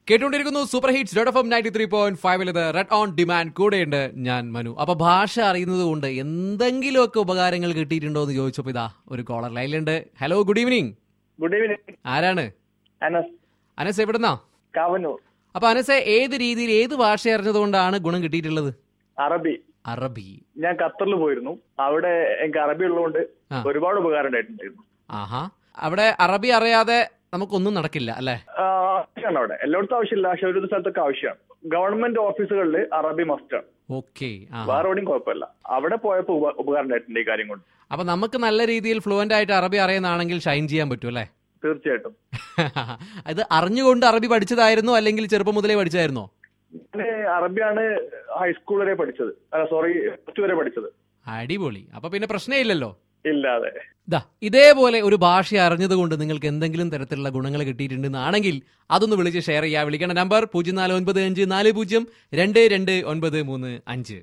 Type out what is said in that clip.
കേട്ടുകൊണ്ടിരിക്കുന്നു super hits dot F M ninety three point ഫൈവിൽ ഇത് റെഡ് ഓൺ ഡിമാൻഡ് കൂടെയുണ്ട് ഞാൻ മനു അപ്പൊ ഭാഷ അറിയുന്നത് കൊണ്ട് എന്തെങ്കിലുമൊക്കെ ഉപകാരങ്ങൾ കിട്ടിയിട്ടുണ്ടോ എന്ന് ചോദിച്ചപ്പോ ഇതാ ഒരു കോളർ ലൈനിലുണ്ട് hello good evening good evening ആരാണ് അനസ് അനസ് എവിടുന്നാ കാവന്നൂർ അപ്പൊ അനസ് ഏത് രീതിയിൽ ഏത് ഭാഷ അറിഞ്ഞത് കൊണ്ടാണ് ഗുണം കിട്ടിയിട്ടുള്ളത് അറബി അറബി ഞാൻ ഖത്തറിൽ പോയിരുന്നു അവിടെ എനിക്ക് അറബി ഉള്ളതുകൊണ്ട് ആ. ഒരുപാട് ഉപകാരം ഉണ്ടായിട്ടുണ്ടായിരുന്നു ആഹാ അവിടെ അറബി അറിയാതെ നമുക്കൊന്നും നടക്കില്ല അല്ലെ ആ, ആവശ്യമാണ് അവിടെ എല്ലായിടത്തും ആവശ്യമില്ല പക്ഷെ ഒരു സ്ഥലത്തൊക്കെ ആവശ്യമാണ് ഗവൺമെന്റ് ഓഫീസുകളിൽ അറബി മസ്റ്റാണ് ഓക്കെ വേറെ എവിടെയും കുഴപ്പമില്ല അവിടെ പോയപ്പോ ഉപ- ഉപകാരം ഉണ്ടായിട്ടുണ്ട് ഈ കാര്യം കൊണ്ട് അപ്പൊ നമുക്ക് നല്ല രീതിയിൽ ഫ്ലുവന്റ് ആയിട്ട് അറബി അറിയുന്നതാണെങ്കിൽ ഷൈൻ ചെയ്യാൻ പറ്റും അല്ലേ തീർച്ചയായിട്ടും ഇത് അറിഞ്ഞുകൊണ്ട് അറബി പഠിച്ചതായിരുന്നോ അല്ലെങ്കിൽ ചെറുപ്പം മുതലേ പഠിച്ചതായിരുന്നോ ഞാൻ അറബിയാണ് ഹൈസ്കൂൾ വരെ പഠിച്ചത് അല്ല സോറി പ്ലസ് ടു വരെ പഠിച്ചത് അടിപൊളി അപ്പൊ പിന്നെ പ്രശ്നമില്ലല്ലോ ഇല്ലാതെ ദാ ഇതേപോലെ ഒരു ഭാഷ അറിഞ്ഞതുകൊണ്ട് നിങ്ങൾക്ക് എന്തെങ്കിലും തരത്തിലുള്ള ഗുണങ്ങൾ കിട്ടിയിട്ടുണ്ടെന്നാണെങ്കിൽ അതൊന്ന് വിളിച്ച് ഷെയർ ചെയ്യുക വിളിക്കേണ്ട നമ്പർ പൂജ്യം നാല് ഒൻപത് അഞ്ച് നാല് പൂജ്യം രണ്ട് രണ്ട് ഒൻപത് മൂന്ന് അഞ്ച്